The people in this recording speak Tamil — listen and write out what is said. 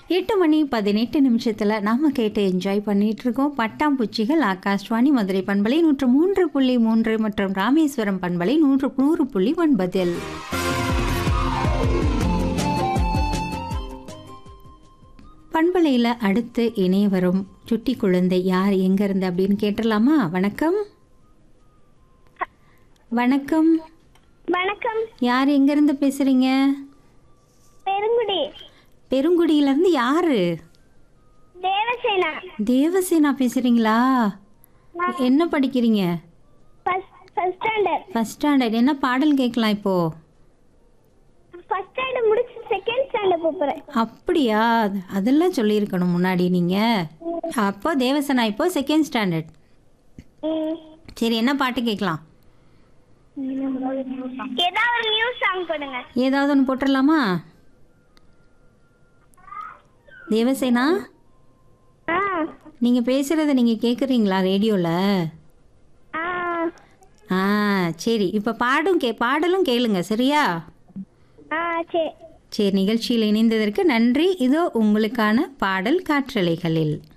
எட்டு மணி பதினெட்டு நிமிஷத்தில் நாம கேட்டு என்ஜாய் பண்ணிட்டு இருக்கோம் பட்டாம்பூச்சிகள் ஆகாஷ்வாணி மதுரை பண்பலை நூற்று மூன்று புள்ளி மூன்று மற்றும் ராமேஸ்வரம் பண்பலை நூற்று நூறு புள்ளி ஒன்பதில் பண்பலையில் அடுத்து இணைய வரும் சுட்டி குழந்தை யார் எங்க இருந்து அப்படின்னு கேட்டுடலாமா வணக்கம் வணக்கம் வணக்கம் யார் எங்க இருந்து பேசுறீங்க பெருங்குடி பெருங்குடியிலேருந்து யாரு தேவசேனா தேவசேனா பேசுறீங்களா என்ன படிக்கிறீங்க first first standard first standard என்ன பாடல் கேட்கலாம் இப்போ ஃபர்ஸ்ட் ஸ்டாண்டர்ட் முடிச்சு செகண்ட் ஸ்டாண்டர்ட் போறேன் அப்படியா அதெல்லாம் சொல்லியிருக்கணும் முன்னாடி நீங்கள் அப்போ தேவசேனா இப்போ செகண்ட் ஸ்டாண்டர்ட் சரி என்ன பாட்டு கேட்கலாம் ஏதாவது ஒரு நியூ சாங் போடுங்க ஏதாவது ஒன்று போட்டுடலாமா தேவசேனா ஆ நீங்கள் பேசுகிறத நீங்கள் கேட்குறீங்களா ரேடியோவில் ஆ ஆ சரி இப்போ பாடும் கே பாடலும் கேளுங்க சரியா ஆ சரி சரி நிகழ்ச்சியில் இணைந்ததற்கு நன்றி இதோ உங்களுக்கான பாடல் காற்றலைகளில்